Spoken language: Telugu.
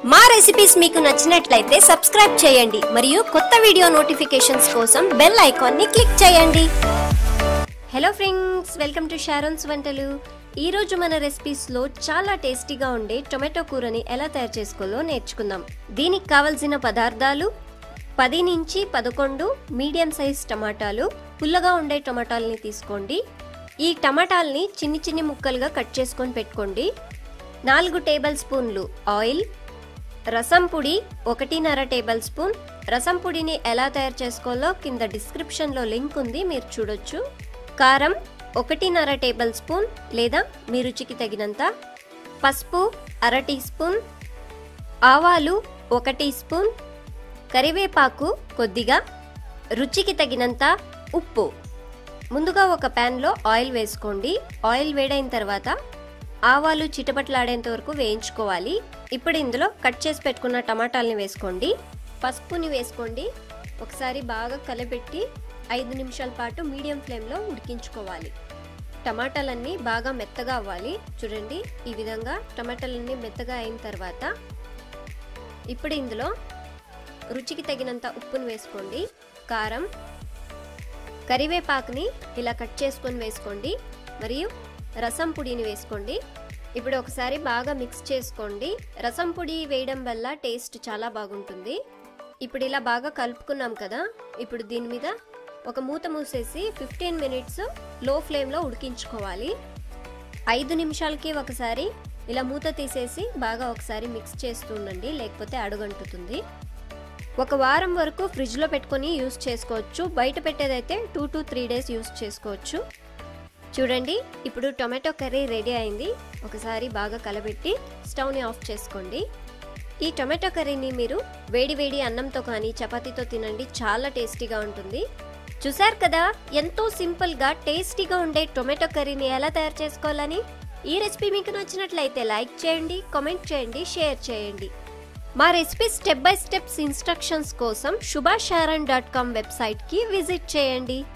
మా రెసిపీస్ మీకు నచ్చినట్లయితే సబ్స్క్రైబ్ చేయండి మరియు కొత్త వీడియో నోటిఫికేషన్స్ కోసం బెల్ ఐకాన్ ని క్లిక్ చేయండి hello friends welcome to Sharon's వంటలు ఈ రోజు మన రెసిపీస్ లో చాలా టేస్టీగా ఉండే టొమాటో కూరని ఎలా తయారు చేసుకోవాలో నేర్చుకుందాం దీనికి కావలసిన పదార్థాలు పది నుంచి పదకొండు మీడియం సైజ్ టమాటాలు పుల్లగా ఉండే టమాటాలని తీసుకోండి ఈ టమాటాల్ని చిన్ని చిన్ని ముక్కలుగా కట్ చేసుకొని పెట్టుకోండి నాలుగు టేబుల్ స్పూన్లు ఆయిల్ రసం పొడి ఒకటిన్నర టేబుల్ స్పూన్ రసం పొడిని ఎలా తయారు చేసుకోవాలో కింద డిస్క్రిప్షన్లో లింక్ ఉంది మీరు చూడొచ్చు కారం ఒకటిన్నర టేబుల్ స్పూన్ లేదా మీ రుచికి తగినంత పసుపు అర టీ స్పూన్ ఆవాలు ఒక టీ స్పూన్ కరివేపాకు కొద్దిగా రుచికి తగినంత ఉప్పు ముందుగా ఒక ప్యాన్లో ఆయిల్ వేసుకోండి ఆయిల్ వేడైన తర్వాత ఆవాలు చిటపట్లాడేంత వరకు వేయించుకోవాలి ఇప్పుడు ఇందులో కట్ చేసి పెట్టుకున్న టమాటాలని వేసుకోండి పసుపుని వేసుకోండి ఒకసారి బాగా కలపెట్టి ఐదు నిమిషాల పాటు మీడియం ఫ్లేమ్లో ఉడికించుకోవాలి టమాటాలన్నీ బాగా మెత్తగా అవ్వాలి చూడండి ఈ విధంగా టమాటాలన్నీ మెత్తగా అయిన తర్వాత ఇప్పుడు ఇందులో రుచికి తగినంత ఉప్పును వేసుకోండి కారం కరివేపాకుని ఇలా కట్ చేసుకొని వేసుకోండి మరియు రసం పొడిని వేసుకోండి ఇప్పుడు ఒకసారి బాగా మిక్స్ చేసుకోండి రసం పొడి వేయడం వల్ల టేస్ట్ చాలా బాగుంటుంది ఇప్పుడు ఇలా బాగా కలుపుకున్నాం కదా ఇప్పుడు దీని మీద ఒక మూత మూసేసి ఫిఫ్టీన్ మినిట్స్ లో ఫ్లేమ్లో ఉడికించుకోవాలి ఐదు నిమిషాలకి ఒకసారి ఇలా మూత తీసేసి బాగా ఒకసారి మిక్స్ చేస్తూ ఉండండి లేకపోతే అడుగంటుతుంది ఒక వారం వరకు ఫ్రిడ్జ్లో పెట్టుకొని యూస్ చేసుకోవచ్చు బయట పెట్టేదైతే two to three days use చేసుకోవచ్చు చూడండి ఇప్పుడు టొమాటో కర్రీ రెడీ అయింది ఒకసారి బాగా కలబెట్టి స్టవ్ని ఆఫ్ చేసుకోండి ఈ టొమాటో కర్రీని మీరు వేడి వేడి అన్నంతో కానీ చపాతీతో తినండి చాలా టేస్టీగా ఉంటుంది చూసారు కదా ఎంతో సింపుల్గా టేస్టీగా ఉండే టొమాటో కర్రీని ఎలా తయారు చేసుకోవాలని ఈ రెసిపీ మీకు నచ్చినట్లయితే లైక్ చేయండి కామెంట్ చేయండి షేర్ చేయండి మా recipe step by steps instructions కోసం శుభాషారన్ డాట్ కామ్ వెబ్సైట్కి విజిట్ చేయండి